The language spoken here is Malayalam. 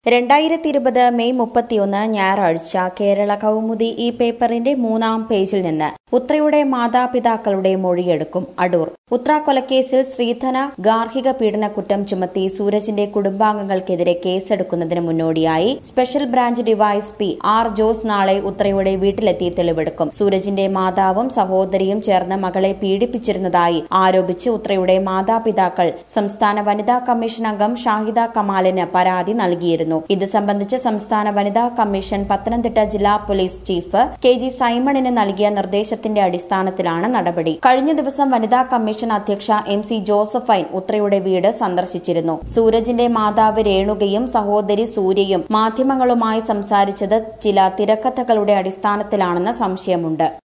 രണ്ടായിരത്തി ഇരുപത് മെയ് മുപ്പത്തിയൊന്ന് ഞായറാഴ്ച കേരള കൗമുദി ഈ പേപ്പറിന്റെ മൂന്നാം പേജിൽ നിന്ന് ഉത്രയുടെ മാതാപിതാക്കളുടെ മൊഴിയെടുക്കും അടൂർ ഉത്ര കൊലക്കേസിൽ ശ്രീധന ഗാർഹിക പീഡനക്കുറ്റം ചുമത്തി സൂരജിന്റെ കുടുംബാംഗങ്ങൾക്കെതിരെ കേസെടുക്കുന്നതിന് മുന്നോടിയായി special branch D Y S P R Jose നാളെ ഉത്രയുടെ വീട്ടിലെത്തി തെളിവെടുക്കും സൂരജിന്റെ മാതാവും സഹോദരിയും ചേർന്ന് മകളെ പീഡിപ്പിച്ചിരുന്നതായി ആരോപിച്ച് ഉത്രയുടെ മാതാപിതാക്കൾ സംസ്ഥാന വനിതാ കമ്മീഷൻ അംഗം ഷാഹിദ കമാലിന് പരാതി നൽകിയിരുന്നു ഇത് സംബന്ധിച്ച് സംസ്ഥാന വനിതാ കമ്മീഷൻ പത്തനംതിട്ട ജില്ലാ പോലീസ് ചീഫ് കെ ജി സൈമണിന് നൽകിയ നിർദ്ദേശത്തിന്റെ അടിസ്ഥാനത്തിലാണ് നടപടി കഴിഞ്ഞ ദിവസം വനിതാ കമ്മീഷൻ അധ്യക്ഷ എം സി ജോസഫൈൻ ഉത്രയുടെ വീട് സന്ദർശിച്ചിരുന്നു സൂരജിന്റെ മാതാവ് രേണുകയും സഹോദരി സൂര്യയും മാധ്യമങ്ങളുമായി സംസാരിച്ചത് ചില തിരക്കഥകളുടെ അടിസ്ഥാനത്തിലാണെന്ന് സംശയമുണ്ട്